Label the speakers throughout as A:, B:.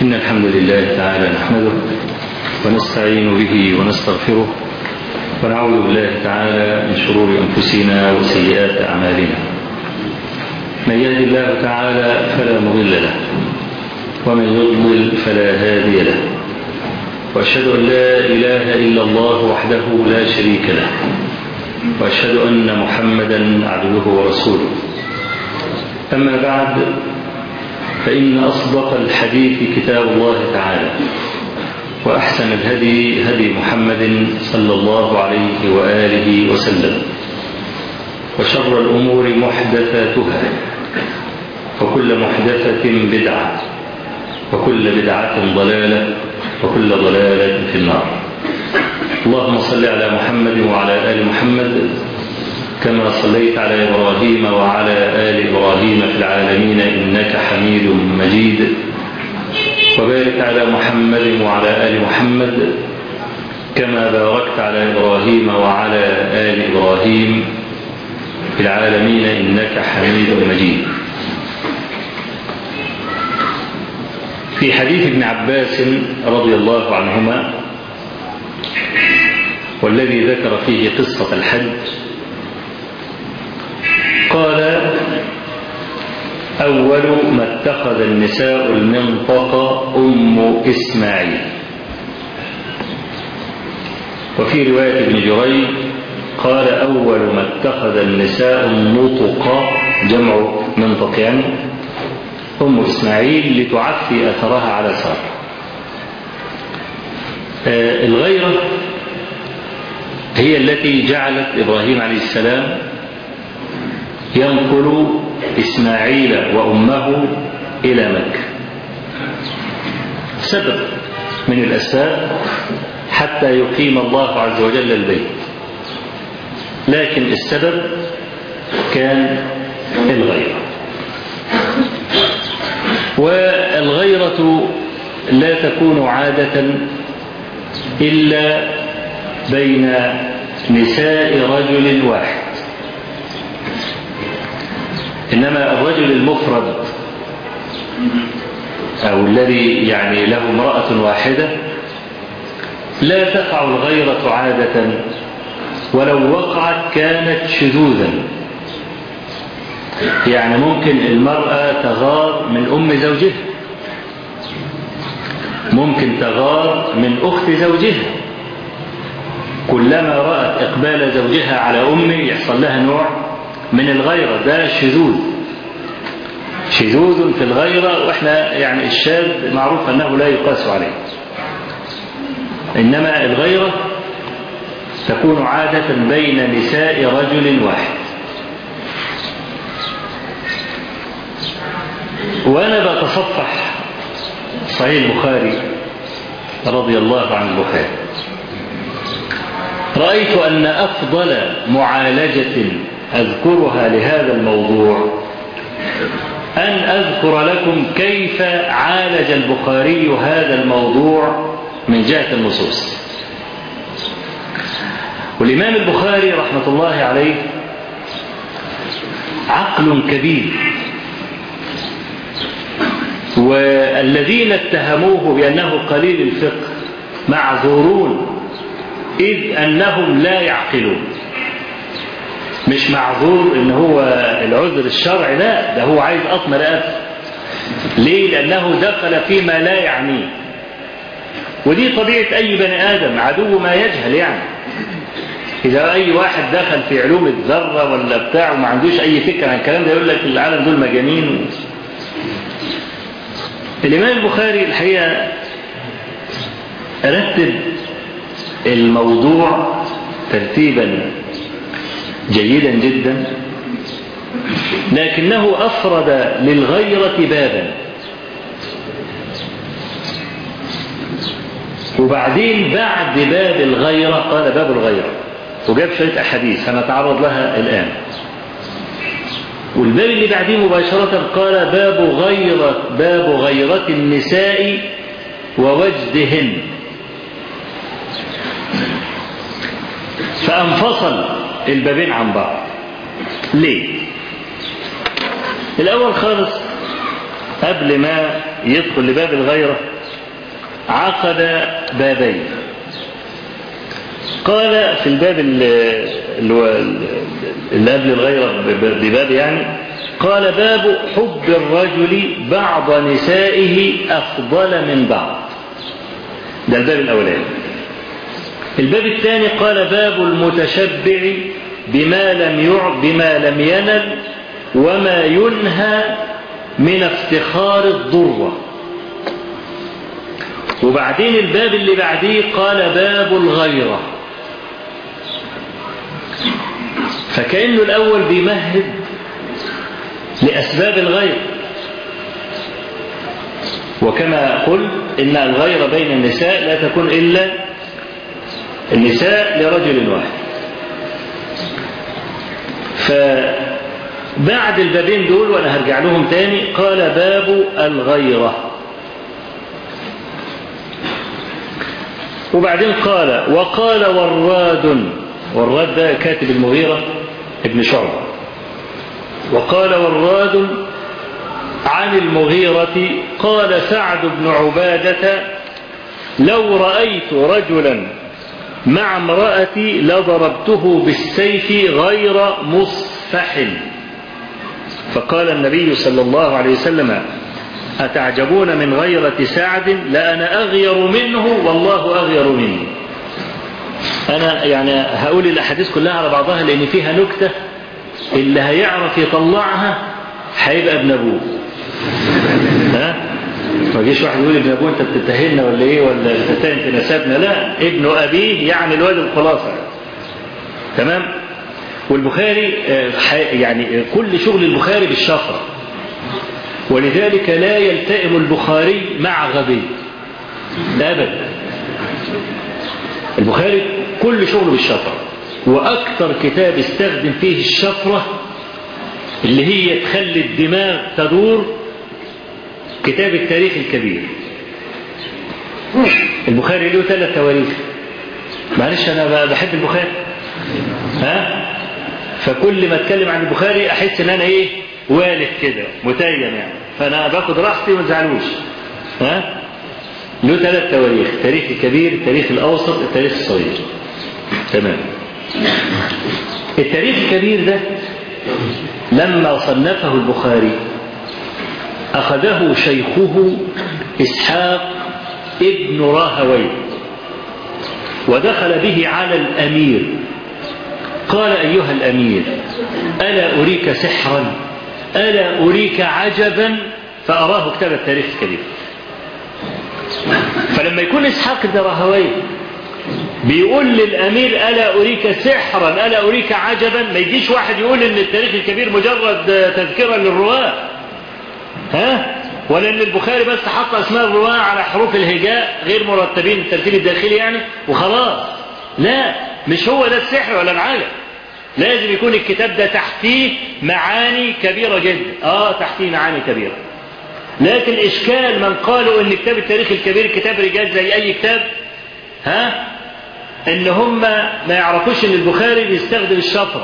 A: إن الحمد لله تعالى نحمده ونستعين به ونستغفره ونعوذ بالله تعالى من شرور أنفسنا وسيئات أعمالنا من يهد الله تعالى فلا مضل له ومن يضلل فلا هادي له وأشهد أن لا إله إلا الله وحده لا شريك له وأشهد أن محمدا عبده ورسوله أما بعد فإن أصدق الحديث كتاب الله تعالى وأحسن الهدي هدي محمد صلى الله عليه وآله وسلم وشر الأمور محدثاتها وكل محدثة بدعة وكل بدعة ضلالة وكل ضلالة في النار اللهم صل على محمد وعلى آل محمد كما صليت على إبراهيم وعلى آل إبراهيم في العالمين إنك حميد مجيد وبارك على محمد وعلى آل محمد كما باركت على إبراهيم وعلى آل إبراهيم في العالمين إنك حميد مجيد في حديث ابن عباس رضي الله عنهما والذي ذكر فيه قصة الحج قال أول ما اتخذ النساء المنطقة أم إسماعيل وفي رواية ابن جريج قال أول ما اتخذ النساء النطق جمع منطق يعني أم إسماعيل لتعفي أثرها على سارة آه الغيرة هي التي جعلت إبراهيم عليه السلام ينقل إسماعيل وأمه إلى مكة سبب من الأسباب حتى يقيم الله عز وجل البيت لكن السبب كان الغيرة والغيرة لا تكون عادة إلا بين نساء رجل واحد إنما الرجل المفرد أو الذي يعني له امرأة واحدة لا تقع الغيرة عادة ولو وقعت كانت شذوذا يعني ممكن المرأة تغار من أم زوجها ممكن تغار من أخت زوجها كلما رأت إقبال زوجها على أمه يحصل لها نوع من الغيرة ده شذوذ شذوذ في الغيرة وإحنا يعني الشاذ معروف أنه لا يقاس عليه إنما الغيرة تكون عادة بين نساء رجل واحد وأنا بتصفح صحيح البخاري رضي الله عن البخاري رأيت أن أفضل معالجة أذكرها لهذا الموضوع أن أذكر لكم كيف عالج البخاري هذا الموضوع من جهة النصوص والإمام البخاري رحمة الله عليه عقل كبير والذين اتهموه بأنه قليل الفقه معذورون إذ أنهم لا يعقلون مش معذور ان هو العذر الشرعي لا ده هو عايز قطم رقبته ليه لانه دخل فيما لا يعنيه ودي طبيعة اي بني ادم عدو ما يجهل يعني اذا اي واحد دخل في علوم الذرة ولا بتاع وما عندوش اي فكرة عن الكلام ده يقول لك العالم دول مجانين الامام البخاري الحقيقة رتب الموضوع ترتيبا جيدا جدا لكنه أفرد للغيرة بابا وبعدين بعد باب الغيرة قال باب الغيرة وجاب شوية أحاديث هنتعرض لها الآن والباب اللي بعديه مباشرة قال باب غيرة باب غيرة النساء ووجدهن فانفصل البابين عن بعض ليه الأول خالص قبل ما يدخل لباب الغيرة عقد بابين قال في الباب اللي هو اللي قبل الغيرة بباب يعني قال باب حب الرجل بعض نسائه أفضل من بعض ده الباب الأولاني الباب الثاني قال باب المتشبع بما لم يع بما لم ينل وما ينهى من افتخار الضرة وبعدين الباب اللي بعديه قال باب الغيرة فكأنه الأول بيمهد لأسباب الغير وكما قلت إن الغير بين النساء لا تكون إلا النساء لرجل واحد فبعد البابين دول وأنا هرجع لهم تاني قال باب الغيرة وبعدين قال وقال وراد وراد ده كاتب المغيرة ابن شعبة وقال وراد عن المغيرة قال سعد بن عبادة لو رأيت رجلا مع امرأتي لضربته بالسيف غير مصفح فقال النبي صلى الله عليه وسلم أتعجبون من غيرة سعد لأنا أغير منه والله أغير مني أنا يعني هقول الأحاديث كلها على بعضها لأن فيها نكتة اللي هيعرف يطلعها هيبقى ابن أبوه ها ما جيش واحد يقول ابن أبوه أنت بتتهمنا ولا إيه ولا بتتهم في نسبنا لا ابن أبيه يعني الواد الخلاصة تمام والبخاري يعني كل شغل البخاري بالشفرة ولذلك لا يلتئم البخاري مع غبي أبدا البخاري كل شغله بالشفرة وأكثر كتاب استخدم فيه الشفرة اللي هي تخلي الدماغ تدور كتاب التاريخ الكبير البخاري له ثلاث تواريخ معلش أنا بحب البخاري ها فكل ما اتكلم عن البخاري احس ان انا ايه والد كده متيم يعني فانا باخد راحتي وما تزعلوش ها له ثلاث تواريخ التاريخ الكبير التاريخ الاوسط التاريخ الصغير تمام التاريخ الكبير ده لما صنفه البخاري اخذه شيخه اسحاق ابن راهويه ودخل به على الامير قال أيها الأمير ألا أريك سحرا ألا أريك عجبا فأراه كتاب التاريخ الكبير فلما يكون إسحاق بن راهويه بيقول للأمير ألا أريك سحرا ألا أريك عجبا ما يجيش واحد يقول إن التاريخ الكبير مجرد تذكرة للرواة ها ولا إن البخاري بس حط أسماء الرواة على حروف الهجاء غير مرتبين الترتيب الداخلي يعني وخلاص لا مش هو ده السحر ولا العجب لازم يكون الكتاب ده تحتيه معاني كبيرة جدا اه تحتيه معاني كبيرة لكن اشكال من قالوا ان كتاب التاريخ الكبير كتاب رجال زي اي كتاب ها ان هم ما يعرفوش ان البخاري بيستخدم الشفرة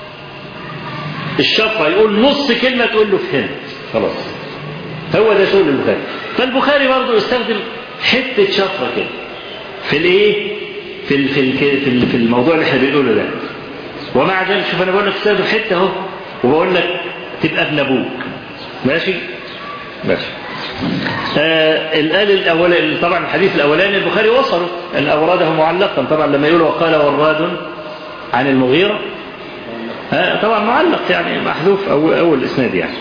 A: الشفرة يقول نص كلمة تقول له فهمت خلاص هو ده شغل البخاري فالبخاري برضه يستخدم حتة شفرة كده في الايه في ال في ال في الموضوع اللي احنا بنقوله ده ومع ذلك شوف انا بقول لك استخدم حته اهو وبقول لك تبقى ابن ابوك ماشي ماشي آه الآل الأول طبعا الحديث الأولاني البخاري وصله أن أورده معلقا طبعا لما يقول وقال وراد عن المغيرة آه طبعا معلق يعني محذوف أو أول الإسناد يعني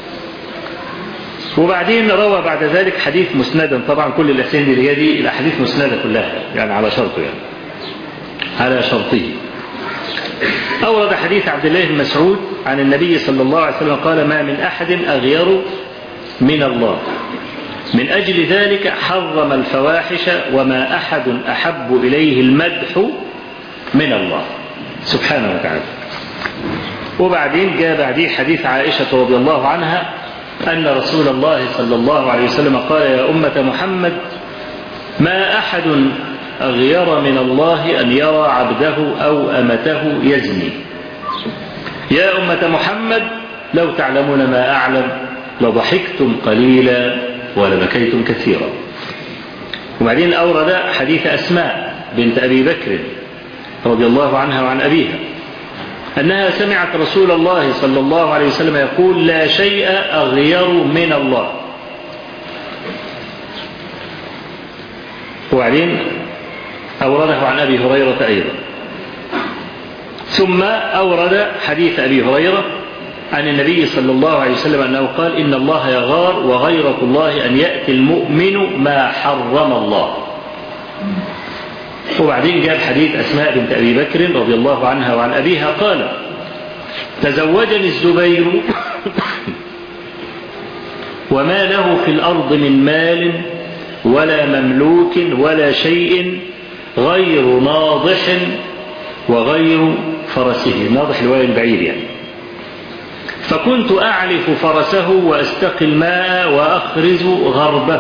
A: وبعدين روى بعد ذلك حديث مسندا طبعا كل الأسانيد اللي هي دي الأحاديث مسندة كلها يعني على شرطه يعني على شرطه أورد حديث عبد الله بن مسعود عن النبي صلى الله عليه وسلم قال ما من أحد أغير من الله من أجل ذلك حرم الفواحش وما أحد أحب إليه المدح من الله سبحانه وتعالى وبعدين جاء بعديه حديث عائشة رضي الله عنها أن رسول الله صلى الله عليه وسلم قال يا أمة محمد ما أحد أغير من الله أن يرى عبده أو أمته يزني يا أمة محمد لو تعلمون ما أعلم لضحكتم قليلا ولبكيتم كثيرا وبعدين أورد حديث أسماء بنت أبي بكر رضي الله عنها وعن أبيها أنها سمعت رسول الله صلى الله عليه وسلم يقول لا شيء أغير من الله وبعدين أورده عن أبي هريرة أيضا ثم أورد حديث أبي هريرة عن النبي صلى الله عليه وسلم أنه قال إن الله يغار وغيرة الله أن يأتي المؤمن ما حرم الله وبعدين جاب حديث أسماء بنت أبي بكر رضي الله عنها وعن أبيها قال تزوجني الزبير وما له في الأرض من مال ولا مملوك ولا شيء غير ناضح وغير فرسه ناضح الوالي البعيد يعني فكنت أعلف فرسه وأستقي الماء وأخرز غربه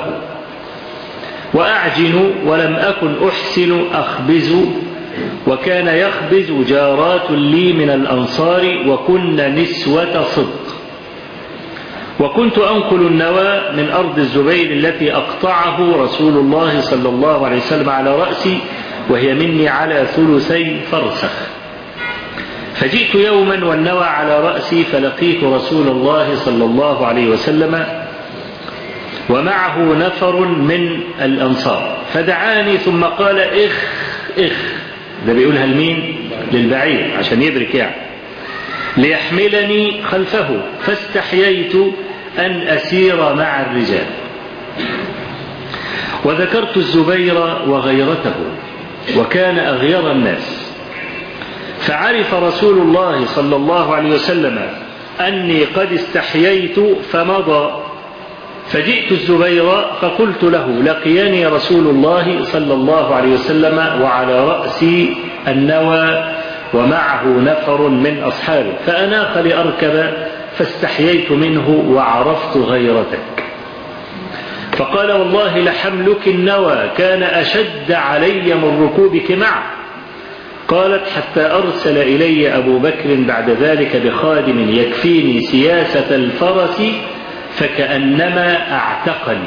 A: وأعجن ولم أكن أحسن أخبز وكان يخبز جارات لي من الأنصار وكن نسوة صدق وكنت أنقل النوى من أرض الزبير التي أقطعه رسول الله صلى الله عليه وسلم على رأسي وهي مني على ثلثي فرسخ فجئت يوما والنوى على رأسي فلقيت رسول الله صلى الله عليه وسلم ومعه نفر من الأنصار فدعاني ثم قال إخ إخ ده بيقولها لمين للبعير عشان يدرك يعني ليحملني خلفه فاستحييت أن أسير مع الرجال وذكرت الزبير وغيرته وكان أغير الناس فعرف رسول الله صلى الله عليه وسلم أني قد استحييت فمضى فجئت الزبير فقلت له لقيني رسول الله صلى الله عليه وسلم وعلى رأسي النوى ومعه نفر من أصحابه فأناخ لأركب فاستحييت منه وعرفت غيرتك فقال والله لحملك النوى كان أشد علي من ركوبك معه قالت حتى أرسل إلي أبو بكر بعد ذلك بخادم يكفيني سياسة الفرس فكأنما أعتقني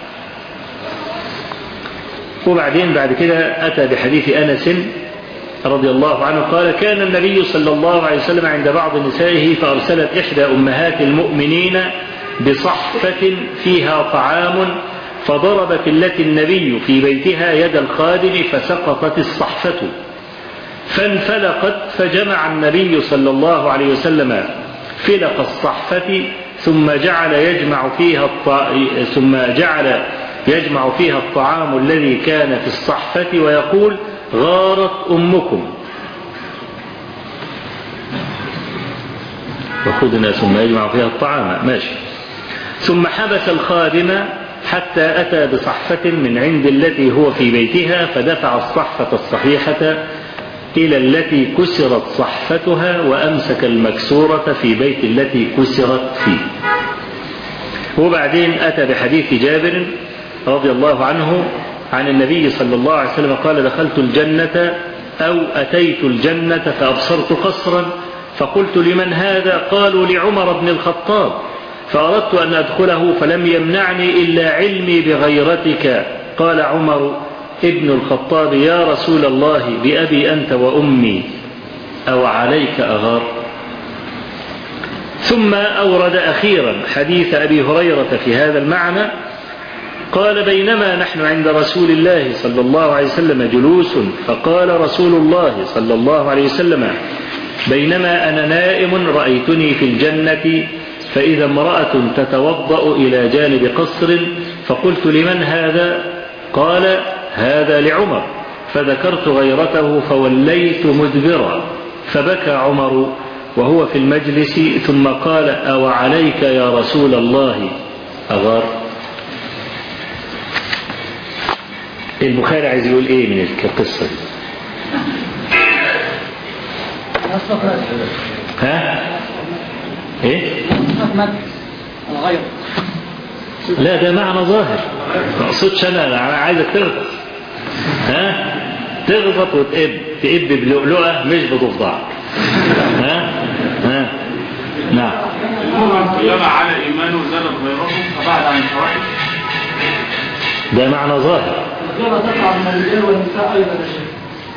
A: وبعدين بعد كده أتى بحديث أنس رضي الله عنه قال كان النبي صلى الله عليه وسلم عند بعض نسائه فأرسلت إحدى أمهات المؤمنين بصحفة فيها طعام فضربت التي النبي في بيتها يد الخادم فسقطت الصحفة فانفلقت فجمع النبي صلى الله عليه وسلم فلق الصحفة ثم جعل يجمع فيها الط... ثم جعل يجمع فيها الطعام الذي كان في الصحفة ويقول غارت أمكم وخذنا ثم يجمع فيها الطعام ماشي ثم حبس الخادم حتى أتى بصحفة من عند التي هو في بيتها فدفع الصحفة الصحيحة إلى التي كسرت صحفتها وأمسك المكسورة في بيت التي كسرت فيه وبعدين أتى بحديث جابر رضي الله عنه عن النبي صلى الله عليه وسلم قال دخلت الجنة أو أتيت الجنة فأبصرت قصرا فقلت لمن هذا قالوا لعمر بن الخطاب فأردت أن أدخله فلم يمنعني إلا علمي بغيرتك قال عمر ابن الخطاب يا رسول الله بأبي أنت وأمي أو عليك أغار ثم أورد أخيرا حديث أبي هريرة في هذا المعنى قال بينما نحن عند رسول الله صلى الله عليه وسلم جلوس فقال رسول الله صلى الله عليه وسلم بينما أنا نائم رأيتني في الجنة فإذا امرأة تتوضأ إلى جانب قصر فقلت لمن هذا قال هذا لعمر فذكرت غيرته فوليت مدبرا فبكى عمر وهو في المجلس ثم قال أو عليك يا رسول الله أغار البخاري عايز يقول ايه من القصة دي ها ايه
B: الغير
A: لا ده معنى ظاهر ما اقصدش انا انا عايزك تغلط ها تغلط وتقب تقب بلؤلؤه مش بضفدع ها ها نعم
C: كلما على ايمانه زادت غيره فبعد عن الفواحش
A: ده معنى ظاهر
B: الغيرة تقع من الرجال والنساء أيضا يا شيخ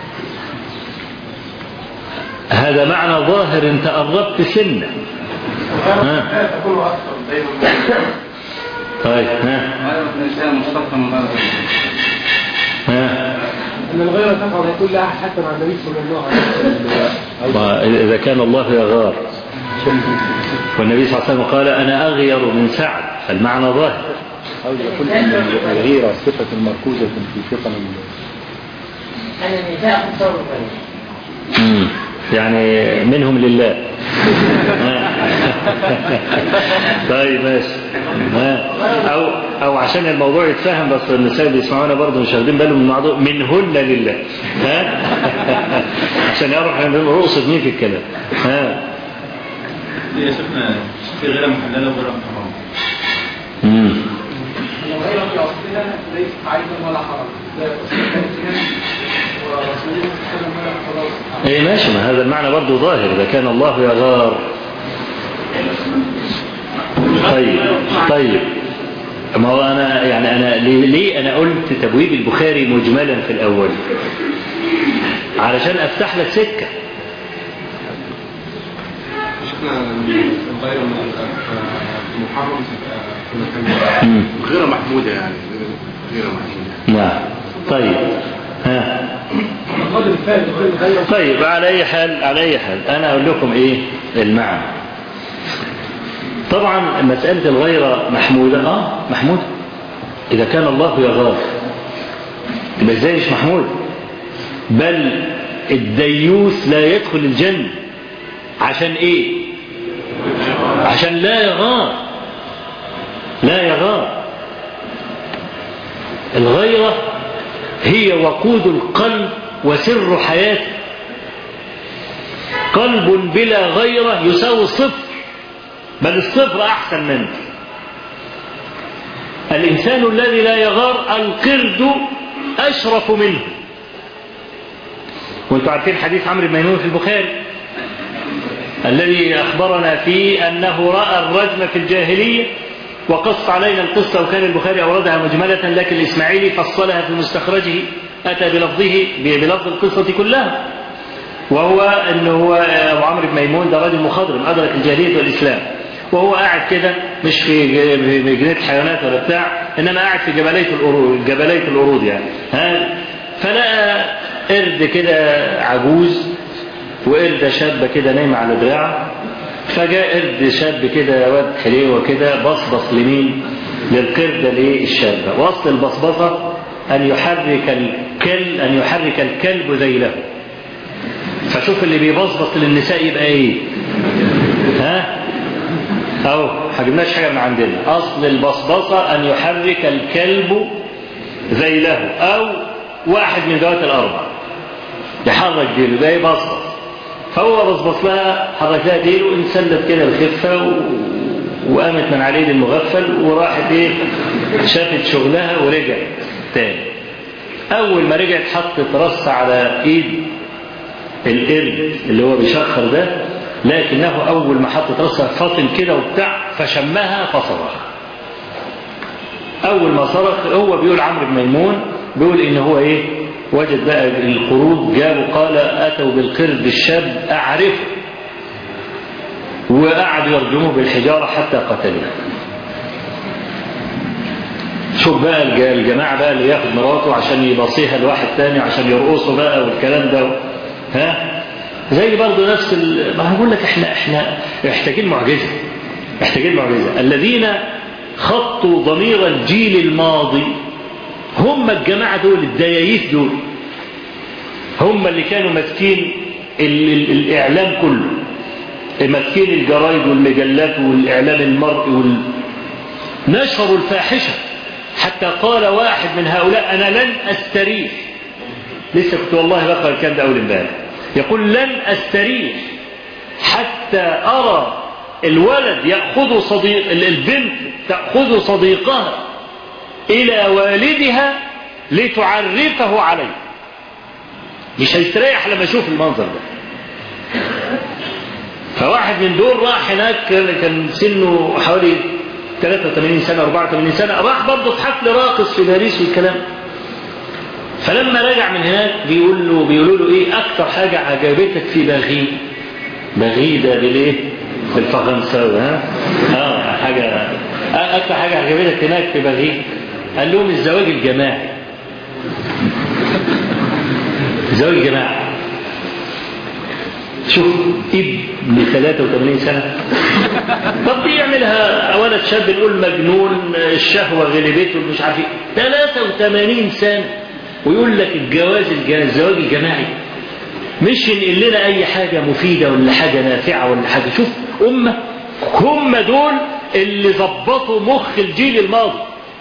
A: هذا معنى ظاهر انت قربت سنة ها
C: تكون أكثر دايما
A: طيب ها
C: هذا الإنسان مشتق من هذا
A: ها
B: أن الغيرة تقع من كل أحد حتى مع النبي صلى الله عليه وسلم
A: ما إذا كان الله يغار والنبي صلى الله عليه وسلم قال أنا أغير من سعد فالمعنى ظاهر
D: أو يقول أن الغيرة صفة مركوزة في فطن
E: أن النساء تصرف
A: مم. يعني منهم لله طيب ماشي ها. او او عشان الموضوع يتفهم بس النساء اللي بيسمعونا برضه مش واخدين بالهم من الموضوع منهن لله ها عشان يعرف احنا نقصد مين في الكلام ها
C: يا شيخنا في غير محللة وغير محرمة
A: مم.
B: الغيرة في أصلها ليست عيبا ولا حرج لا ورسوله صلى الله عليه وسلم خلاص
A: ايه ماشي ما هذا المعنى برضه ظاهر اذا كان الله يغار طيب طيب ما هو انا يعني انا ليه, ليه انا قلت تبويب البخاري مجملا في الاول علشان افتح لك سكه
F: شفنا الغير محرم في مكان
A: مم.
F: غير محمودة يعني غير محمودة
A: نعم طيب ها
B: قدر الفائد غير الغيرة
A: طيب على اي حال على اي حال انا اقول لكم ايه المعنى طبعا مسألة الغيرة محمودة اه محمودة اذا كان الله يغار يبقى ازاي مش محمود بل الديوث لا يدخل الجنة عشان ايه عشان لا يغار لا يغار الغيرة هي وقود القلب وسر حياته قلب بلا غيرة يساوي الصفر بل الصفر أحسن منه الإنسان الذي لا يغار القرد أشرف منه وانتم عارفين حديث عمرو بن ميمون في البخاري الذي أخبرنا فيه أنه رأى الرجم في الجاهلية وقص علينا القصة وكان البخاري أوردها مجملة لكن الإسماعيلي فصلها في مستخرجه أتى بلفظه بلفظ القصة كلها وهو أنه هو أبو عمرو بن ميمون ده راجل مخضرم أدرك الجاهلية والإسلام وهو قاعد كده مش في في جنينة حيوانات ولا بتاع إنما قاعد في جبلية القرود جبلية القرود يعني ها فلقى قرد كده عجوز وقردة شابة كده نايمة على دراعه فجاء قرد شاب كده واد حليوة كده بصبص لمين للقردة ليه الشابة وأصل البصبصة أن يحرك الكل أن يحرك الكلب ذيله فشوف اللي بيبصبص للنساء يبقى ايه ها اهو ما جبناش حاجه من عندنا اصل البصبصه ان يحرك الكلب ذيله او واحد من ذوات الاربع يحرك ديله ده يبصبص فهو بصبص لها حرك لها ديله انسلت كده الخفه و... وقامت من عليه المغفل وراحت ايه شافت شغلها ورجعت تاني اول ما رجعت حطت رص على ايد القرد اللي هو بيشخر ده لكنه اول ما حطت راسها فاطم كده وبتاع فشمها فصرخ اول ما صرخ هو بيقول عمرو بن ميمون بيقول ان هو ايه وجد بقى القرود جابوا قال اتوا بالقرد الشاب اعرفه وقعدوا يرجموه بالحجاره حتى قتلوه شوف بقى الج- الجماعه بقى اللي ياخد مراته عشان يبصيها لواحد تاني عشان يرقصوا بقى والكلام ده ها زي برضه نفس ال... ما هقول لك احنا احنا محتاجين معجزه محتاجين معجزه الذين خطوا ضمير الجيل الماضي هم الجماعه دول الدياييس دول هم اللي كانوا ماسكين ال... ال... الاعلام كله ماسكين الجرايد والمجلات والاعلام المرئي وال... نشروا الفاحشه حتى قال واحد من هؤلاء انا لن استريح لسه كنت والله بقرا الكلام ده اول امبارح يقول لن استريح حتى ارى الولد ياخذ صديق البنت تاخذ صديقها الى والدها لتعرفه عليه مش هيستريح لما يشوف المنظر ده فواحد من دول راح هناك كان سنه حوالي 83 سنة 84 سنة راح برضه في حفل راقص في باريس والكلام فلما رجع من هناك بيقول له بيقولوا له ايه اكتر حاجة عجبتك في بغي بغي ده بالايه بالفرنساوي ها اه حاجة اكتر حاجة عجبتك هناك في بغي قال لهم الزواج الجماعي الزواج الجماعي شوف ابن 83 سنة طب دي يعملها ولد شاب نقول مجنون الشهوة غلبته مش عارف ايه 83 سنة ويقول لك الجواز الجواز الزواج الجماعي مش ينقل لنا اي حاجة مفيدة ولا حاجة نافعة ولا حاجة شوف امة هم دول اللي ظبطوا مخ الجيل الماضي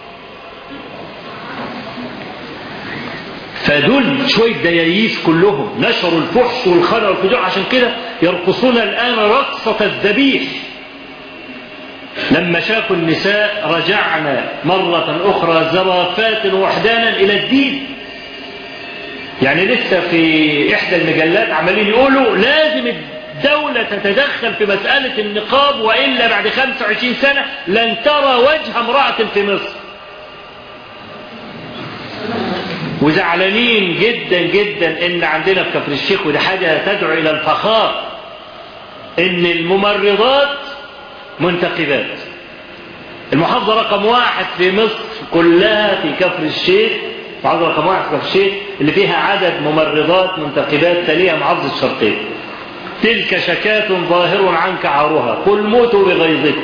A: فدول شوية دياييس كلهم نشروا الفحش والخنا والفجوع عشان كده يرقصون الآن رقصة الذبيح لما شافوا النساء رجعنا مرة أخرى زرافات وحدانا إلى الدين يعني لسه في إحدى المجلات عمالين يقولوا لازم الدولة تتدخل في مسألة النقاب وإلا بعد 25 سنة لن ترى وجه امرأة في مصر وزعلانين جدا جدا ان عندنا في كفر الشيخ ودي حاجه تدعو الى الفخار ان الممرضات منتخبات المحافظه رقم واحد في مصر كلها في كفر الشيخ محافظه رقم واحد في كفر الشيخ اللي فيها عدد ممرضات منتخبات تليها محافظه الشرقيه تلك شكاة ظاهر عنك عارها قل موتوا بغيظكم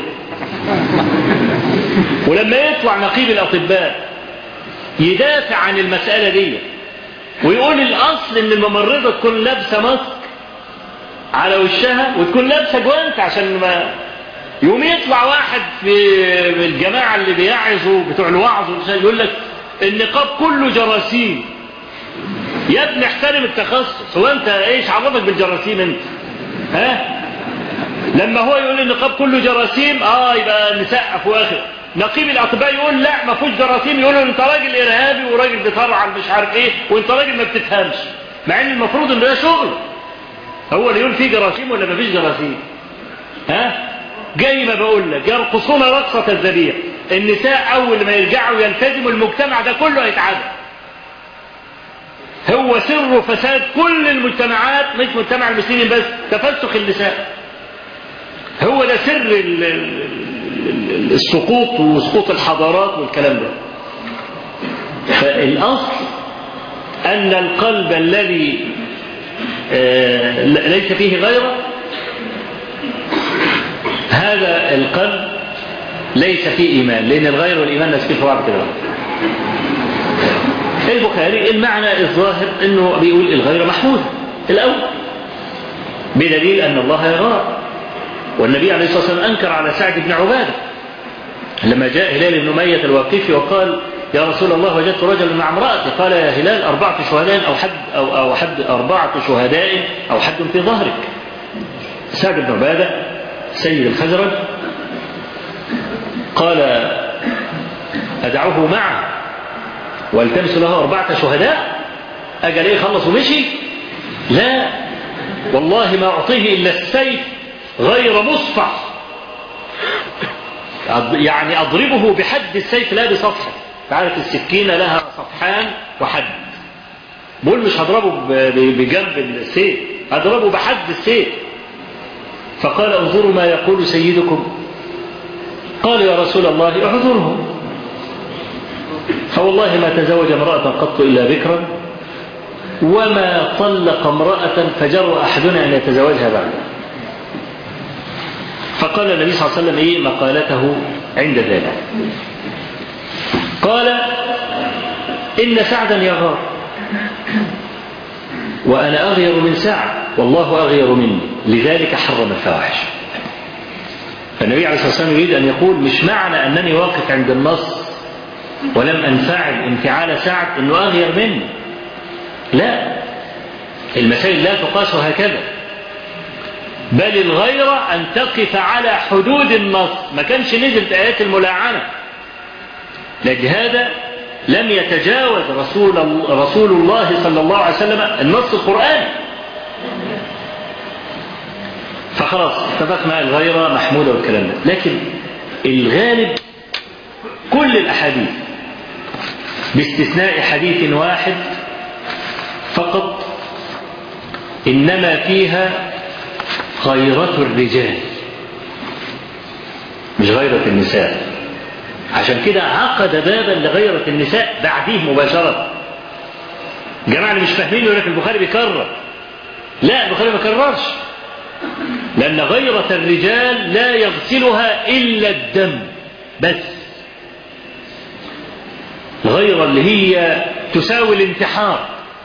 A: ولما يطلع نقيب الاطباء يدافع عن المسألة دي ويقول الأصل إن الممرضة تكون لابسة ماسك على وشها وتكون لابسة جوانت عشان ما يوم يطلع واحد في الجماعة اللي بيعظوا بتوع الوعظ يقول لك النقاب كله جراثيم يا ابني احترم التخصص هو انت ايش عرفك بالجراثيم انت ها لما هو يقول النقاب كله جراثيم اه يبقى نسقف واخر نقيب الاطباء يقول لا ما فيهوش جراثيم يقولوا انت راجل ارهابي وراجل بتطلع مش عارف ايه وانت راجل ما بتفهمش مع ان المفروض ان ده شغل هو اللي يقول فيه جراثيم ولا ما فيش جراثيم ها جاي ما بقول لك يرقصون رقصة الذبيح النساء اول ما يرجعوا يلتزموا المجتمع ده كله هيتعدى هو سر فساد كل المجتمعات مش مجتمع المسلمين بس تفسخ النساء هو ده سر السقوط وسقوط الحضارات والكلام ده فالأصل أن القلب الذي ليس فيه غيره هذا القلب ليس فيه إيمان لأن الغير والإيمان نسبيه في بعض كده البخاري المعنى الظاهر أنه بيقول الغير محمود الأول بدليل أن الله يغار والنبي عليه الصلاة والسلام أنكر على سعد بن عبادة لما جاء هلال بن أمية الواقفي وقال يا رسول الله وجدت رجلا مع امرأتي قال يا هلال أربعة شهداء أو حد أو, أو حد أربعة شهداء أو حد في ظهرك سعد بن عبادة سيد الخزرج قال أدعوه معه والتمس له أربعة شهداء أجل إيه خلص ومشي لا والله ما أعطيه إلا السيف غير مصفح يعني أضربه بحد السيف لا بصفحة تعرف السكينة لها صفحان وحد بقول مش هضربه بجنب السيف هضربه بحد السيف فقال انظروا ما يقول سيدكم قال يا رسول الله اعذره فوالله ما تزوج امرأة قط إلا بكرا وما طلق امرأة فجر أحدنا أن يتزوجها بعده فقال النبي صلى الله عليه وسلم إيه مقالته عند ذلك قال إن سعدا يغار وأنا أغير من سعد والله أغير مني لذلك حرم الفواحش فالنبي عليه الصلاة والسلام يريد أن يقول مش معنى أنني واقف عند النص ولم أنفعل انفعال سعد أنه أغير مني لا المسائل لا تقاس هكذا بل الغيرة أن تقف على حدود النص ما كانش نزلت آيات الملاعنة لأجل هذا لم يتجاوز رسول, رسول الله صلى الله عليه وسلم النص القرآني فخلاص اتفقنا الغيرة محمودة والكلام ده لكن الغالب كل الأحاديث باستثناء حديث واحد فقط إنما فيها غيرة الرجال مش غيرة النساء عشان كده عقد بابا لغيرة النساء بعديه مباشرة جماعة اللي مش فاهمين يقول لك البخاري بيكرر لا البخاري ما كررش لأن غيرة الرجال لا يغسلها إلا الدم بس الغيرة اللي هي تساوي الانتحار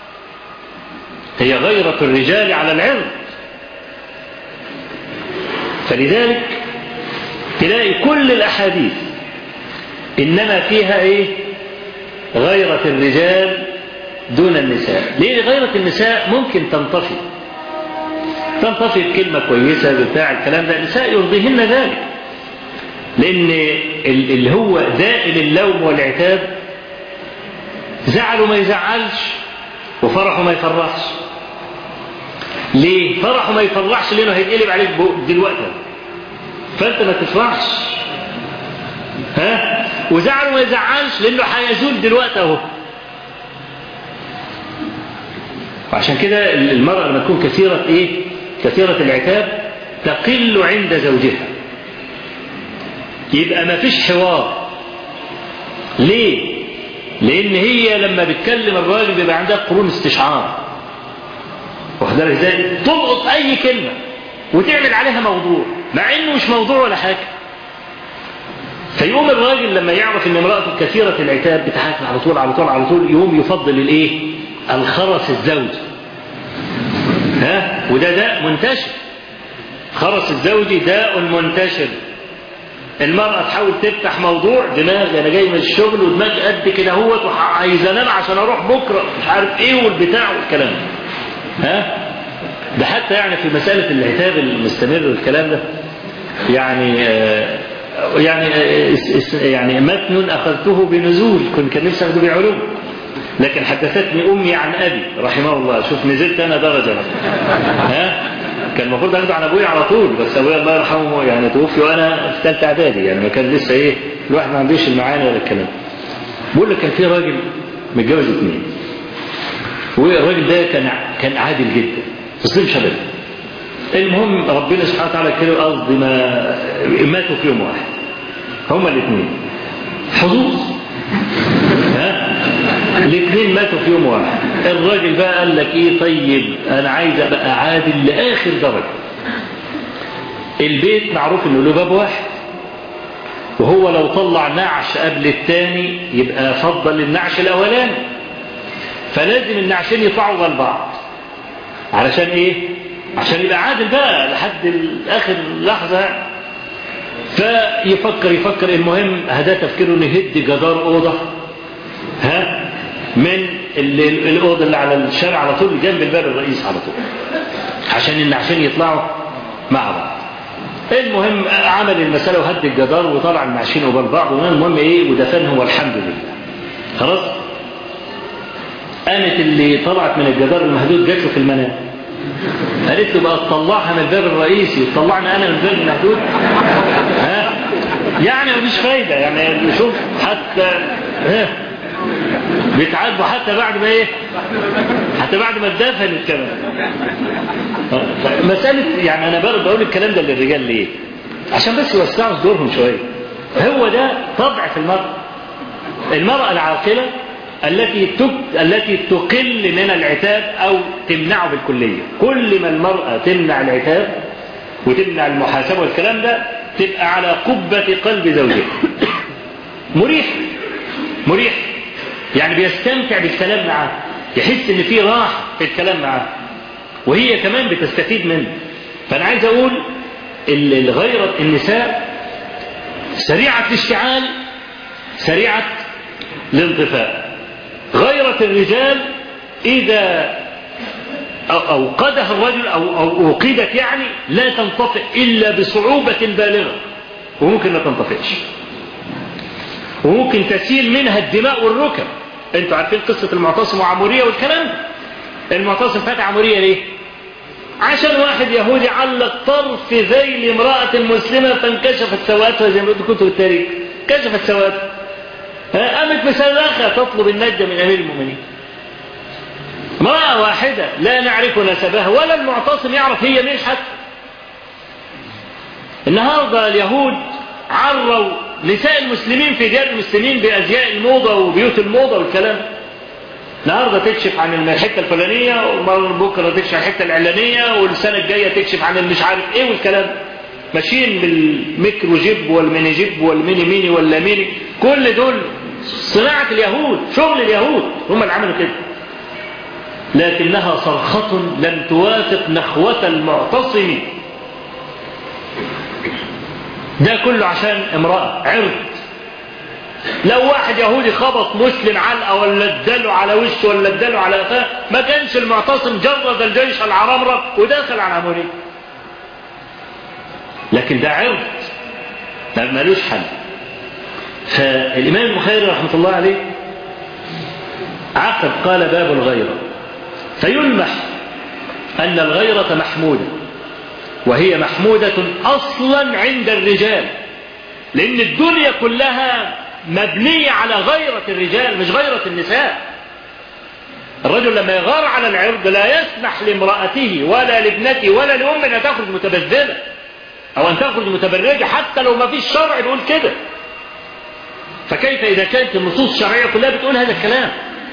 A: هي غيرة الرجال على العرض فلذلك تلاقي كل الأحاديث إنما فيها إيه غيرة الرجال دون النساء ليه غيرة النساء ممكن تنطفي تنطفي بكلمة كويسة بتاع الكلام ده النساء يرضيهن ذلك لأن اللي هو دائم اللوم والعتاب زعله ما يزعلش وفرحه ما يفرحش ليه فرحه ما يفرحش لانه هيتقلب عليك دلوقتي فانت ما تفرحش ها وزعله ما يزعلش لانه هيزول دلوقتي اهو وعشان كده المرأة لما تكون كثيرة ايه كثيرة العتاب تقل عند زوجها يبقى ما فيش حوار ليه لان هي لما بتكلم الراجل بيبقى عندها قرون استشعار واخد بالك ازاي تلقط اي كلمه وتعمل عليها موضوع مع انه مش موضوع ولا حاجه فيقوم الراجل لما يعرف ان امراته كثيره العتاب بتحاكم على طول على طول على طول يقوم يفضل الايه الخرس الزوج ها وده داء منتشر خرس الزوجي داء منتشر المرأة تحاول تفتح موضوع دماغي أنا جاي من الشغل ودماغي قد كده اهوت وعايز أنام عشان أروح بكرة مش عارف إيه والبتاع والكلام ها ده حتى يعني في مسألة العتاب المستمر والكلام ده يعني آه يعني آه يعني متن أخذته بنزول كنت كان نفسي أخذه بعلوم لكن حدثتني أمي عن أبي رحمه الله شوف نزلت أنا درجة ها كان المفروض اخده عن ابويا على طول بس ابويا الله يرحمه يعني توفي وانا في ثالثه اعدادي يعني ما كان لسه ايه الواحد ما عندوش المعاني ولا الكلام بقول لك كان في راجل متجوز اثنين والراجل ده كان كان عادل جدا مسلم شباب المهم ربنا سبحانه وتعالى كده قصدي ما ماتوا في يوم واحد هما الاثنين حظوظ ها الاثنين ماتوا في يوم واحد الراجل بقى قال لك ايه طيب انا عايز ابقى عادل لاخر درجه البيت معروف انه له باب واحد وهو لو طلع نعش قبل الثاني يبقى فضل النعش الاولاني فلازم النعشين يطلعوا غير بعض علشان ايه عشان يبقى عادل بقى لحد اخر لحظه فيفكر يفكر المهم هذا تفكيره نهد جدار اوضه ها من الاوضه اللي على الشارع على طول جنب الباب الرئيس على طول عشان النعشين يطلعوا مع بعض المهم عمل المساله وهد الجدار وطلع النعشين قبال بعض المهم ايه ودفنهم والحمد لله خلاص قامت اللي طلعت من الجدار المهدود جات له في المنام قالت له بقى تطلعها من الباب الرئيسي وتطلعني انا من الباب المهدود ها يعني مفيش فايده يعني شوف حتى ها بيتعاتبوا حتى بعد ما ايه حتى بعد ما اتدفن الكلام مسألة يعني أنا برضه بقول الكلام ده للرجال ليه؟ عشان بس يوسعوا صدورهم شوية. هو ده طبع في المرأة. المرأة العاقلة التي تك... التي تقل من العتاب أو تمنعه بالكلية. كل ما المرأة تمنع العتاب وتمنع المحاسبة والكلام ده تبقى على قبة قلب زوجها. مريح مريح يعني بيستمتع بالكلام معاه يحس ان في راحه في الكلام معاه وهي كمان بتستفيد منه فانا عايز اقول الغيرة النساء سريعة الاشتعال سريعة الانطفاء غيرة الرجال إذا أوقدها الرجل أو, أو أوقدت يعني لا تنطفئ إلا بصعوبة بالغة وممكن ما تنطفئش وممكن تسيل منها الدماء والركب انتوا عارفين قصة المعتصم وعمورية والكلام ده المعتصم فاتح عمورية ليه عشان واحد يهودي علق طرف ذيل امرأة مسلمة فانكشفت سواتها زي ما كتب التاريخ كشفت سواتها قامت مسلخة تطلب النجدة من أمير المؤمنين امرأة واحدة لا نعرف نسبها ولا المعتصم يعرف هي مين حتى النهاردة اليهود عروا نساء المسلمين في ديار المسلمين بأزياء الموضة وبيوت الموضة والكلام النهارده تكشف عن الحته الفلانيه وبكره تكشف عن الحته الاعلانيه والسنه الجايه تكشف عن المش عارف ايه والكلام ماشيين بالميكرو جيب والميني جيب والميني ميني ولا ميني كل دول صناعه اليهود شغل اليهود هم اللي عملوا كده لكنها صرخة لم توافق نخوة المعتصم ده كله عشان امرأة عرض لو واحد يهودي خبط مسلم علقه ولا اداله على وشه ولا اداله على قفاه ما كانش المعتصم جرد الجيش العرمرة وداخل على العمورية لكن ده عرض ده ملوش حل فالإمام البخاري رحمة الله عليه عقد قال باب الغيرة فيلمح أن الغيرة محمودة وهي محمودة أصلا عند الرجال لأن الدنيا كلها مبنية على غيرة الرجال مش غيرة النساء الرجل لما يغار على العرض لا يسمح لامرأته ولا لابنته ولا لأم أن تخرج متبذلة أو أن تخرج متبرجة حتى لو ما فيش شرع بيقول كده فكيف إذا كانت النصوص الشرعية كلها بتقول هذا الكلام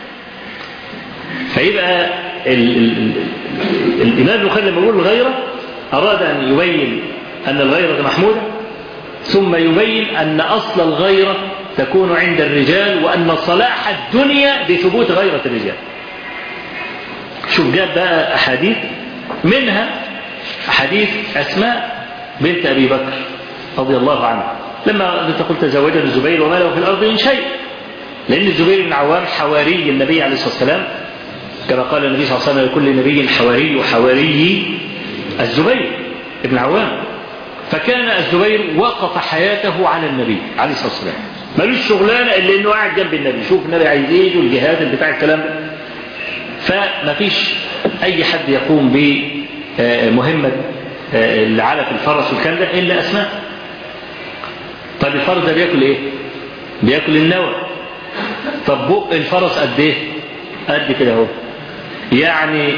A: فيبقى ال ال ال الإمام البخاري لما يقول الغيرة أراد أن يبين أن الغيرة محمودة ثم يبين أن أصل الغيرة تكون عند الرجال وأن صلاح الدنيا بثبوت غيرة الرجال شوف جاب بقى أحاديث منها حديث أسماء بنت أبي بكر رضي الله عنها لما تقول تزوجها الزبير وما له في الأرض من شيء لأن الزبير بن عوام حواري النبي عليه الصلاة والسلام كما قال النبي صلى الله عليه وسلم لكل نبي حواري وحواري الزبير بن عوام فكان الزبير وقف حياته على النبي عليه الصلاة والسلام ملوش شغلانة إلا إنه قاعد جنب النبي شوف النبي عايز إيه والجهاد بتاع الكلام ده فما فيش أي حد يقوم بمهمة اللي على في الفرس والكلام ده إلا أسماء طب الفرس ده بياكل إيه؟ بياكل النوى طب بق الفرس قد إيه؟ قد كده أهو يعني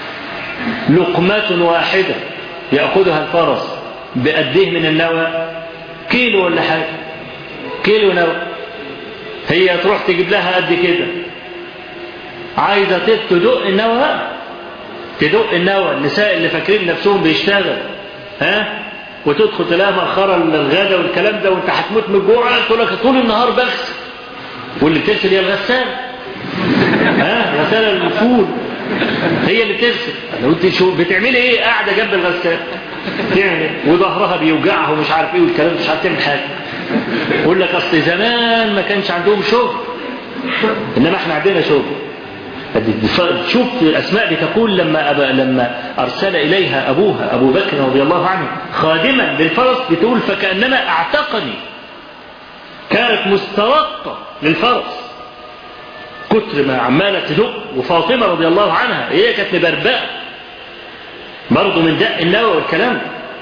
A: لقمة واحدة يأخذها الفرس بقديه من النوى كيلو ولا حاجة كيلو نوى هي تروح تجيب لها قد كده عايزة تدق النوى بقى تدق النوى النساء اللي فاكرين نفسهم بيشتغل ها وتدخل تلاقيها مأخرة الغدا والكلام ده وانت هتموت من الجوع تقول لك طول النهار بغسل واللي بتغسل هي الغسالة ها غسالة الفول هي اللي بتغسل لو انت شو بتعملي ايه قاعده جنب الغسالة تعمل وظهرها بيوجعها ومش عارف ايه والكلام مش عارف تعمل حاجه يقول لك اصل زمان ما كانش عندهم شغل انما احنا عندنا شغل شوف اسماء بتقول لما أبا لما ارسل اليها ابوها ابو بكر رضي الله عنه خادما بالفرس بتقول فكانما اعتقني كانت مسترقه للفرس كتر ما عمالة تدق وفاطمة رضي الله عنها هي كانت مبربقة برضه من دق النوى والكلام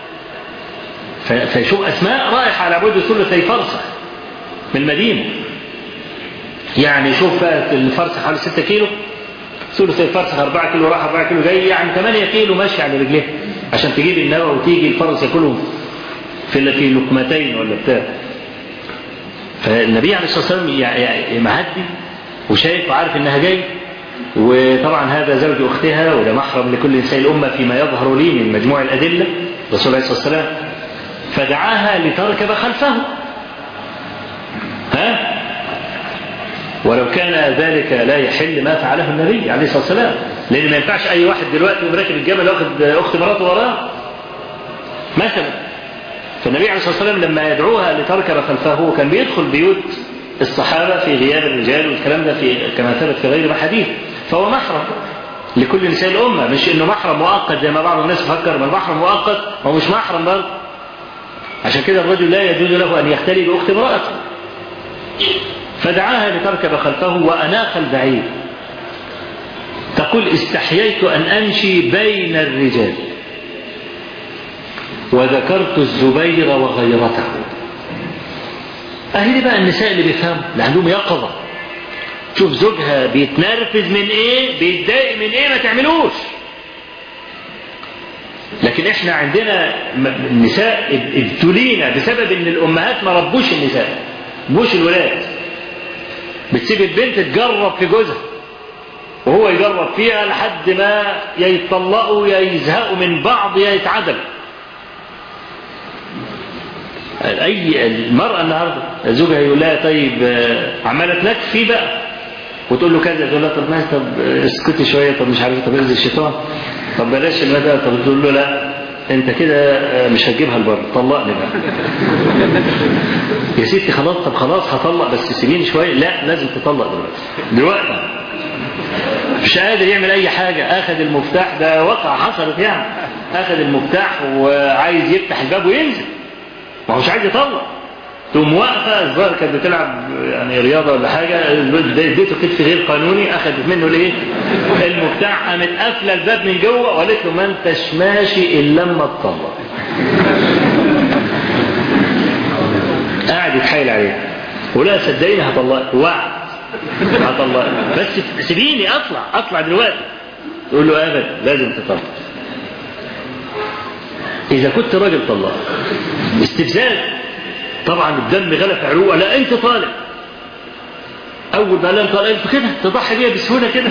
A: فشوف أسماء رايحة على بعد ثلثي فرسخ من المدينة يعني شوف بقى الفرسخ حوالي 6 كيلو ثلث الفرسخ 4 كيلو راح 4 كيلو جاي يعني 8 كيلو ماشي على رجليها عشان تجيب النوى وتيجي الفرس ياكلهم في في لقمتين ولا بتاع فالنبي عليه الصلاه والسلام يعني معدي وشايف وعارف انها جاي وطبعا هذا زوج اختها وده محرم لكل نساء الامه فيما يظهر لي من مجموع الادله الرسول عليه الصلاه والسلام فدعاها لتركب خلفه ها ولو كان ذلك لا يحل ما فعله النبي عليه الصلاه والسلام لان ما ينفعش اي واحد دلوقتي يقوم راكب الجمل واخد اخت مراته وراه مثلا فالنبي عليه الصلاه والسلام لما يدعوها لتركب خلفه كان بيدخل بيوت الصحابة في غياب الرجال والكلام ده في كما ثبت في غير حديث فهو محرم لكل نساء الأمة مش إنه محرم مؤقت زي ما بعض الناس فكر من محرم مؤقت هو مش محرم برضه عشان كده الرجل لا يجوز له أن يختلي بأخت امرأته فدعاها لتركب خلفه وأناخ البعير تقول استحييت أن أمشي بين الرجال وذكرت الزبير وغيرته أهل بقى النساء اللي بيفهموا اللي عندهم يقظة تشوف زوجها بيتنرفز من ايه بيتضايق من ايه ما تعملوش لكن احنا عندنا م- النساء ابتلينا بسبب ان الامهات ما ربوش النساء ربوش الولاد بتسيب البنت تجرب في جوزها وهو يجرب فيها لحد ما يا يتطلقوا يا يزهقوا من بعض يا يتعدلوا اي المراه النهارده زوجها يقول لها طيب آه، عماله تنكفي بقى وتقول له كذا تقول لها طب ماشي طب اسكتي شويه طب مش عارف طب ارزي الشيطان طب بلاش المدى طب تقول له لا انت كده آه، مش هتجيبها لبره طلقني بقى يا ستي خلاص طب خلاص هطلق بس سيبيني شويه لا لازم تطلق دلوقتي دلوقتي مش قادر يعمل اي حاجه اخذ المفتاح ده وقع حصلت يعني اخذ المفتاح وعايز يفتح الباب وينزل ما هوش عايز يطلق تقوم واقفه الظاهر كانت بتلعب يعني رياضه ولا حاجه اديته كتف غير قانوني اخذت منه الايه؟ المفتاح قامت قافله الباب من جوه وقالت له ما انتش ماشي الا لما تطلق. قاعد يتحايل عليها ولا صدقيني هطلقك وعد هطلقك بس سيبيني اطلع اطلع دلوقتي تقول له ابدا لازم تطلق اذا كنت راجل طلق استفزاز طبعا الدم غلف عروقه لا انت طالق اول ما لم طالق انت كده تضحي بيها بسهوله كده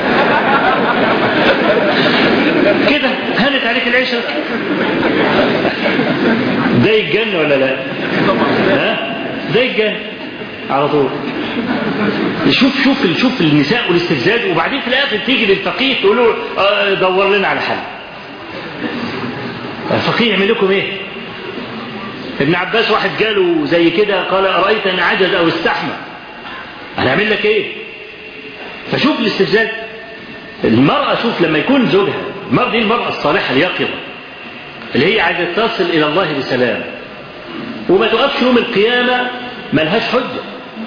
A: كده هانت عليك العيشه ده يتجن ولا لا ها ده يتجن على طول شوف شوف شوف النساء والاستفزاز وبعدين في الاخر تيجي للفقيه تقول له آه، دور لنا على حل الفقيه يعمل لكم ايه ابن عباس واحد جاله زي كده قال أرأيت أن عجز أو استحمى أنا أعمل لك إيه فشوف الاستفزاز المرأة شوف لما يكون زوجها المرأة دي المرأة الصالحة اليقظة اللي هي عايزة تصل إلى الله بسلام وما تقفش يوم القيامة ملهاش حجة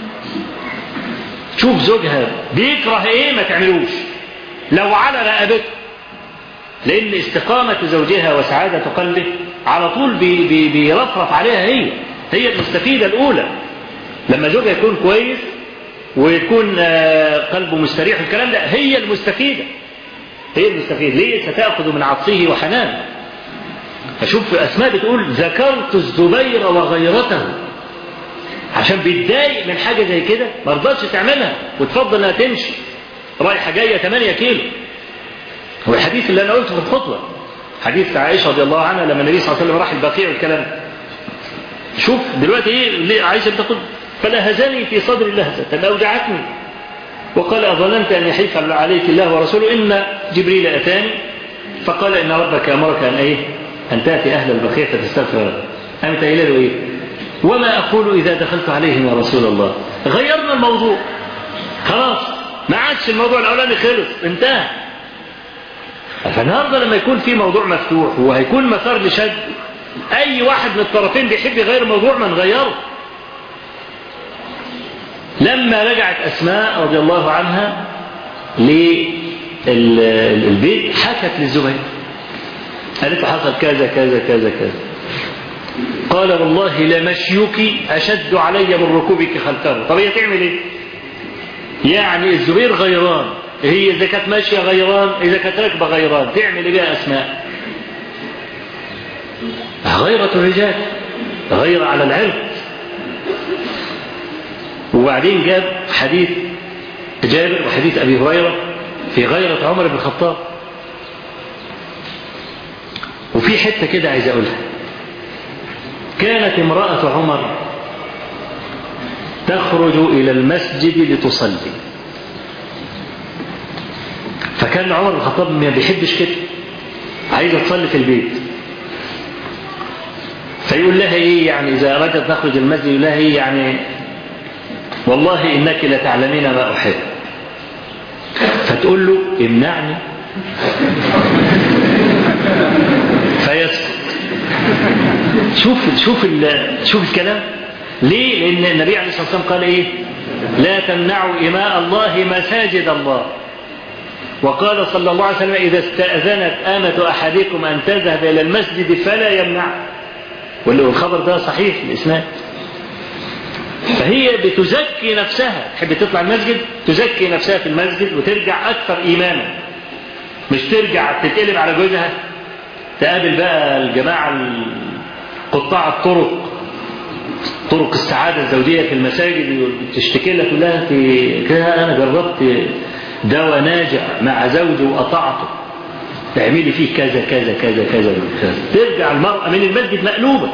A: شوف زوجها بيكره إيه ما تعملوش لو على رقبته لأن استقامة زوجها وسعادة قلبه على طول بي بي بيرفرف عليها هي هي المستفيدة الأولى لما زوجها يكون كويس ويكون آه، قلبه مستريح الكلام ده هي المستفيدة هي المستفيدة ليه ستأخذ من عطفه وحنانه فشوف أسماء بتقول ذكرت الزبير وغيرته عشان بيتضايق من حاجة زي كده ما رضاش تعملها وتفضل انها تمشي رايحة جاية 8 كيلو هو الحديث اللي انا قلته في الخطبة حديث عائشة رضي الله عنها لما النبي صلى الله عليه وسلم راح البقيع والكلام ده. شوف دلوقتي ايه ليه عائشة بتقول فلهزني في صدري لهزة أودعتني وقال أظننت أن يحيف عليك الله ورسوله إن جبريل أتاني فقال إن ربك أمرك أن إيه أن تأتي أهل البقيع فتستغفر له قامت قايله له إيه وما أقول إذا دخلت عليهم يا رسول الله غيرنا الموضوع خلاص ما عادش الموضوع الأولاني خلص انتهى فالنهارده لما يكون في موضوع مفتوح وهيكون مسار لشد أي واحد من الطرفين بيحب يغير موضوع ما نغيره لما رجعت أسماء رضي الله عنها للبيت حكت للزبير قالت له حصل كذا كذا كذا كذا قال والله لمشيك أشد علي من ركوبك خلفه طب هي تعمل ايه يعني الزبير غيران هي إذا كانت ماشية غيران إذا كانت راكبة غيران تعمل ايه بقى أسماء غيرة الرجال غير على العرق وبعدين جاب حديث جابر وحديث أبي هريرة في غيرة عمر بن الخطاب وفي حتة كده عايز أقولها كانت امرأة عمر تخرج إلى المسجد لتصلي فكان عمر بن الخطاب ما بيحبش كده عايزة تصلي في البيت فيقول لها ايه يعني اذا ارادت تخرج المسجد يقول لها ايه يعني والله انك لتعلمين ما احب فتقول له امنعني فيسكت شوف شوف شوف الكلام ليه لان النبي عليه الصلاه والسلام قال ايه لا تمنعوا اماء الله مساجد الله وقال صلى الله عليه وسلم اذا استاذنت امه احدكم ان تذهب الى المسجد فلا يمنع والخبر ده صحيح الاسناد فهي بتزكي نفسها تحب تطلع المسجد تزكي نفسها في المسجد وترجع أكثر إيمانا مش ترجع تتقلب على جوزها تقابل بقى الجماعة قطاع الطرق طرق السعادة الزوجية في المساجد تشتكي لك لها في كده أنا جربت دواء ناجع مع زوجي وقطعته تعملي فيه كذا كذا كذا كذا كذا ترجع المرأة من المسجد مقلوبة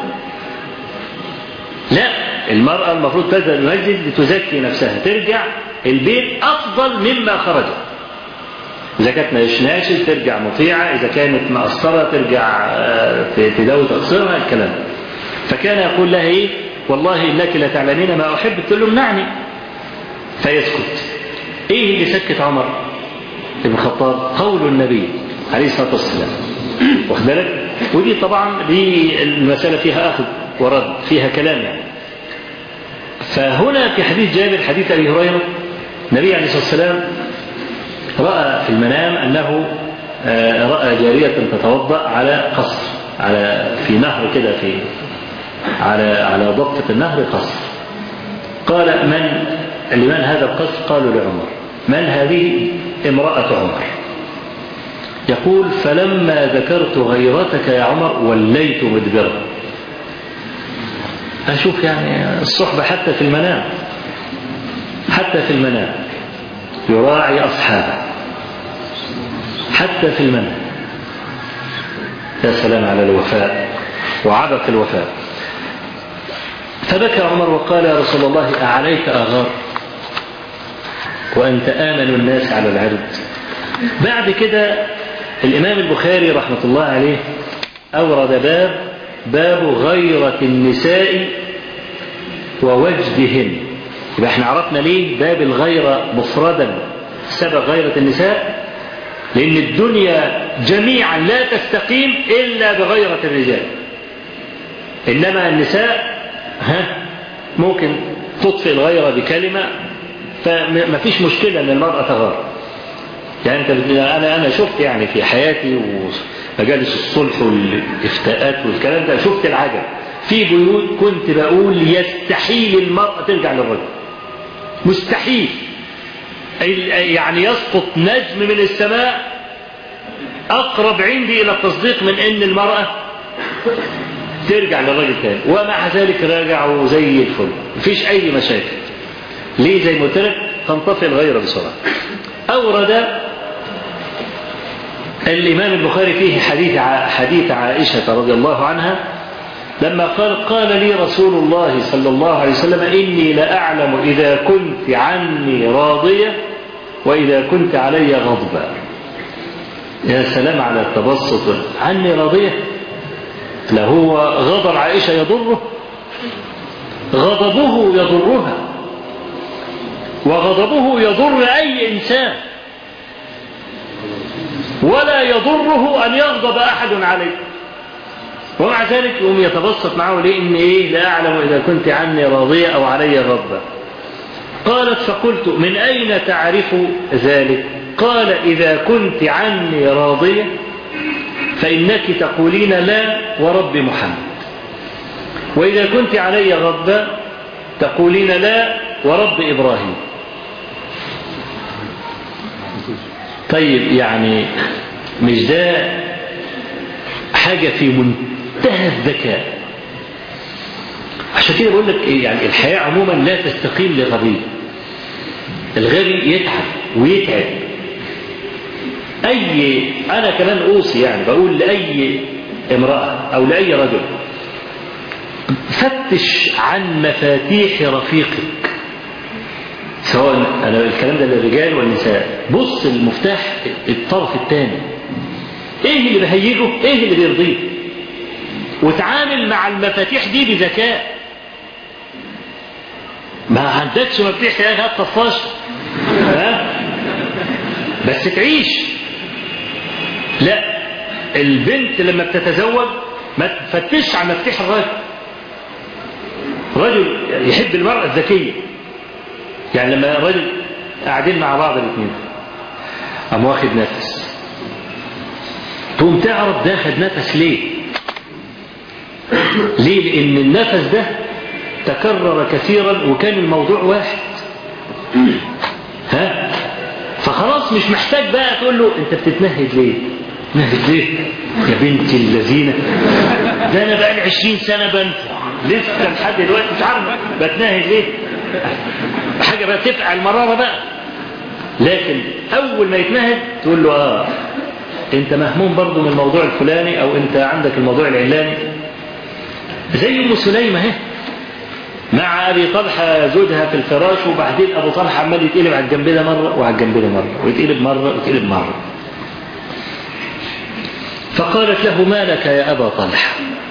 A: لا المرأة المفروض تذهب المسجد لتزكي نفسها ترجع البيت أفضل مما خرجت إذا كانت مش ناشز ترجع مطيعة إذا كانت مقصرة ترجع تداوي تقصيرها الكلام فكان يقول لها إيه والله إنك لتعلمين ما أحب تقول له امنعني فيسكت إيه اللي سكت عمر بن الخطاب قول النبي عليه الصلاة والسلام واخد بالك ودي طبعا دي المسألة فيها أخذ ورد فيها كلام يعني فهنا في حديث جابر حديث أبي هريرة النبي عليه الصلاة والسلام رأى في المنام أنه رأى جارية تتوضأ على قصر على في نهر كده في على على ضفة النهر قصر قال من لمن هذا القصر قالوا لعمر من هذه امرأة عمر يقول فلما ذكرت غيرتك يا عمر وليت مدبرا أشوف يعني الصحبة حتى في المنام حتى في المنام يراعي أصحابه حتى في المنام يا سلام على الوفاء وعبق الوفاء فبكى عمر وقال يا رسول الله أعليك أغار وأنت آمن الناس على العرض بعد كده الإمام البخاري رحمة الله عليه أورد باب باب غيرة النساء ووجدهن يبقى احنا عرفنا ليه باب الغيرة مفردا سبب غيرة النساء لأن الدنيا جميعا لا تستقيم إلا بغيرة الرجال إنما النساء ها ممكن تطفئ الغيرة بكلمة فما فيش مشكلة أن المرأة تغار يعني انت انا انا شفت يعني في حياتي ومجالس الصلح والافتاءات والكلام ده شفت العجب في بيوت كنت بقول يستحيل المرأة ترجع للرجل مستحيل يعني يسقط نجم من السماء أقرب عندي إلى التصديق من أن المرأة ترجع للراجل تاني ومع ذلك راجعوا زي الفل مفيش أي مشاكل ليه زي ما قلت لك تنطفئ الغيرة بسرعة أورد الإمام البخاري فيه حديث حديث عائشة رضي الله عنها لما قال قال لي رسول الله صلى الله عليه وسلم إني لأعلم إذا كنت عني راضية وإذا كنت علي غضبا يا سلام على التبسط عني راضية لهو غضب عائشة يضره غضبه يضرها وغضبه يضر أي إنسان ولا يضره أن يغضب أحد عليه ومع ذلك يقوم يتبسط معه ليه إن إيه لا أعلم إذا كنت عني راضية أو علي غضبة قالت فقلت من أين تعرف ذلك قال إذا كنت عني راضية فإنك تقولين لا ورب محمد وإذا كنت علي غضبة تقولين لا ورب إبراهيم طيب يعني مش ده حاجة في منتهى الذكاء عشان كده بقول لك إيه يعني الحياة عموما لا تستقيم لغبي الغبي يتعب ويتعب أي أنا كمان أوصي يعني بقول لأي امرأة أو لأي رجل فتش عن مفاتيح رفيقك سواء أنا الكلام ده للرجال والنساء بص المفتاح الطرف الثاني ايه اللي بهيجه ايه اللي بيرضيه وتعامل مع المفاتيح دي بذكاء ما عندكش مفاتيح يا هات طفاش ها بس تعيش لا البنت لما بتتزوج ما تفتش عن مفاتيح الراجل رجل يحب المرأة الذكية يعني لما رجل قاعدين مع بعض الاثنين قام واخد نفس تقوم تعرف ده خد نفس ليه ليه لان النفس ده تكرر كثيرا وكان الموضوع واحد ها فخلاص مش محتاج بقى تقول له انت بتتنهد ليه نهد ليه يا بنت الذين ده انا بقى لي 20 سنه بنفع لسه لحد دلوقتي مش عارف بتنهد ليه حاجه بقى تفقع المراره بقى لكن اول ما يتنهد تقول له اه انت مهموم برضه من الموضوع الفلاني او انت عندك الموضوع العلاني زي ام سليمه اهي مع ابي طلحه زوجها في الفراش وبعدين ابو طلحه عمال يتقلب على الجنب ده مره وعلى الجنب ده مره ويتقلب مره ويتقلب مره فقالت له ما لك يا ابا طلحه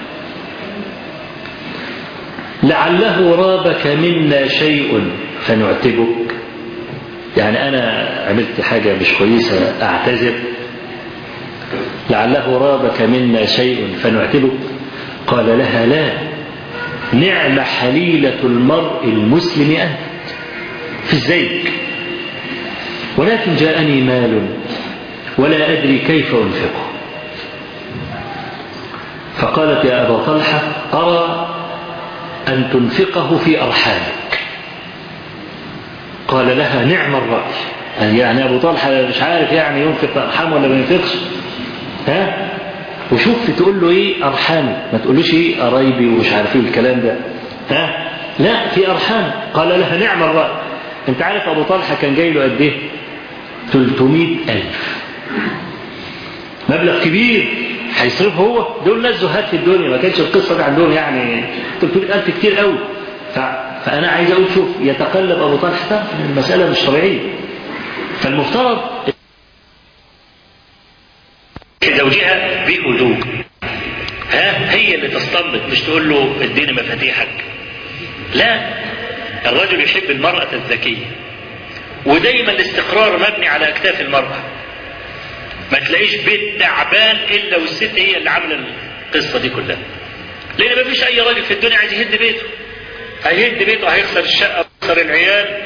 A: لعله رابك منا شيء فنعتبك يعني انا عملت حاجه مش كويسه اعتذر لعله رابك منا شيء فنعتبك قال لها لا نعم حليلة المرء المسلم أنت في الزيك ولكن جاءني مال ولا أدري كيف أنفقه فقالت يا أبا طلحة أرى أن تنفقه في أرحامك قال لها نعم الرأي يعني أبو طلحة مش عارف يعني ينفق في أرحامه ولا ما ينفقش ها وشوف تقول له ايه ارحامي ما تقولوش ايه قرايبي ومش عارف ايه الكلام ده ها لا في ارحام قال لها نعم الرأي انت عارف ابو طلحه كان جاي له قد ايه 300 الف مبلغ كبير هيصرفه هو دول ناس زهاد في الدنيا ما كانش القصه دي عندهم يعني 300 الف كتير قوي ف... فانا عايز اقول شوف يتقلب ابو طلحه المساله مش طبيعيه فالمفترض زوجها بهدوء ها هي اللي تستنبط مش تقول له اديني مفاتيحك لا الرجل يحب المرأة الذكية ودايما الاستقرار مبني على اكتاف المرأة ما تلاقيش بيت تعبان الا والست هي اللي عامله القصه دي كلها لان ما فيش اي راجل في الدنيا عايز يهد بيته هيهد بيته هيخسر الشقه ويخسر العيال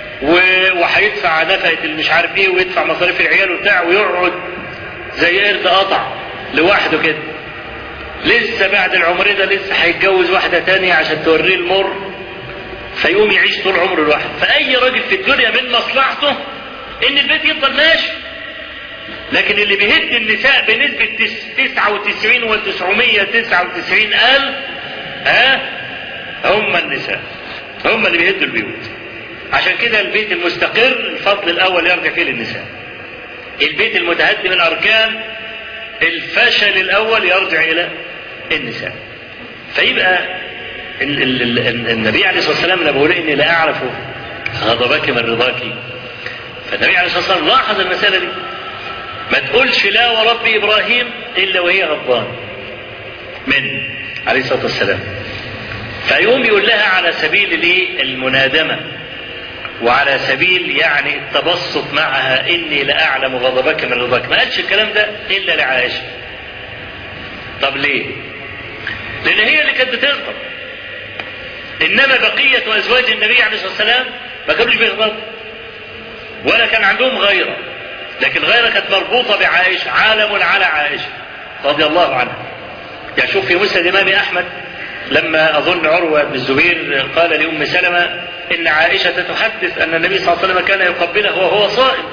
A: وهيدفع نفقه مش عارف ايه ويدفع مصاريف العيال وبتاع ويقعد زي قرد قطع لوحده كده لسه بعد العمر ده لسه هيتجوز واحده تانية عشان توريه المر فيقوم يعيش طول عمره لوحده فاي راجل في الدنيا من مصلحته ان البيت يفضل ماشي لكن اللي بيهد النساء بنسبة 99 و 999 ألف ها هم النساء هم اللي بيهدوا البيوت عشان كده البيت المستقر الفضل الأول يرجع فيه للنساء البيت المتهدم الأركان الفشل الأول يرجع إلى النساء فيبقى ال ال ال النبي عليه الصلاة والسلام لما بيقول إني لا أعرف غضبك من رضاك فالنبي عليه الصلاة والسلام لاحظ المسألة دي ما تقولش لا ورب إبراهيم إلا وهي غضبان من عليه الصلاة والسلام فيقوم يقول لها على سبيل الايه المنادمة وعلى سبيل يعني التبسط معها إني لأعلم غضبك من رضاك ما قالش الكلام ده إلا لعائشة طب ليه لأن هي اللي كانت بتغضب إنما بقية أزواج النبي عليه الصلاة والسلام ما كانوش بيغضبوا ولا كان عندهم غيره لكن غيرها كانت مربوطة بعائشة عالم على عائشة رضي الله عنها يعني شوف في مسند الإمام أحمد لما أظن عروة بن الزبير قال لأم سلمة إن عائشة تحدث أن النبي صلى الله عليه وسلم كان يقبله وهو صائم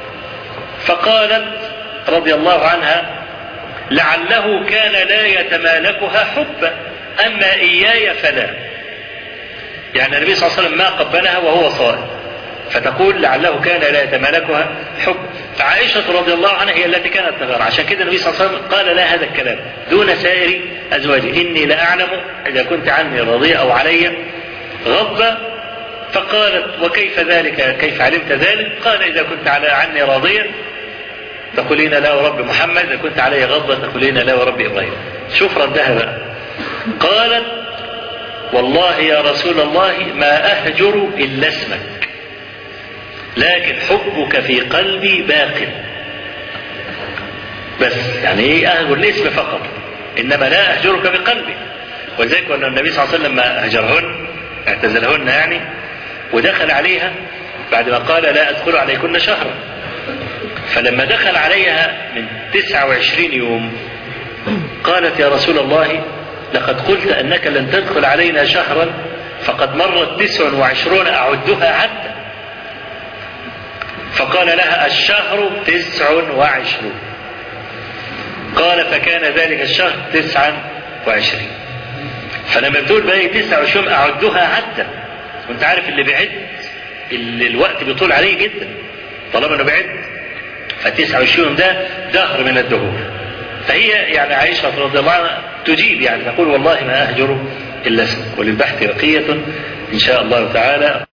A: فقالت رضي الله عنها لعله كان لا يتمالكها حبا أما إياي فلا يعني النبي صلى الله عليه وسلم ما قبلها وهو صائم فتقول لعله كان لا يتمالكها حب فعائشة رضي الله عنها هي التي كانت تغار عشان كده النبي صلى الله عليه وسلم قال لا هذا الكلام دون سائر أزواجه إني لأعلم إذا كنت عني راضية أو علي غضبة فقالت وكيف ذلك كيف علمت ذلك قال إذا كنت على عني راضية تقولين لا ورب محمد إذا كنت علي غضبة تقولين لا ورب إبراهيم شوف ردها بقى قالت والله يا رسول الله ما أهجر إلا اسمك لكن حبك في قلبي باق بس يعني ايه اهجر الاسم فقط انما لا اهجرك بقلبي ولذلك ان النبي صلى الله عليه وسلم لما هجرهن اعتزلهن يعني ودخل عليها بعد ما قال لا ادخل عليكن شهرا فلما دخل عليها من 29 يوم قالت يا رسول الله لقد قلت انك لن تدخل علينا شهرا فقد مرت تسع وعشرون أعدها عدا فقال لها الشهر تسع وعشرون قال فكان ذلك الشهر تسعا وعشرين فلما بتقول بقى تسع وعشرون أعدها عدا وانت عارف اللي بيعد اللي الوقت بيطول عليه جدا طالما انه بيعد فالتسع وعشرون ده دهر من الدهور فهي يعني عائشة رضي الله عنها تجيب يعني تقول والله ما أهجر إلا اسمك وللبحث بقية إن شاء الله تعالى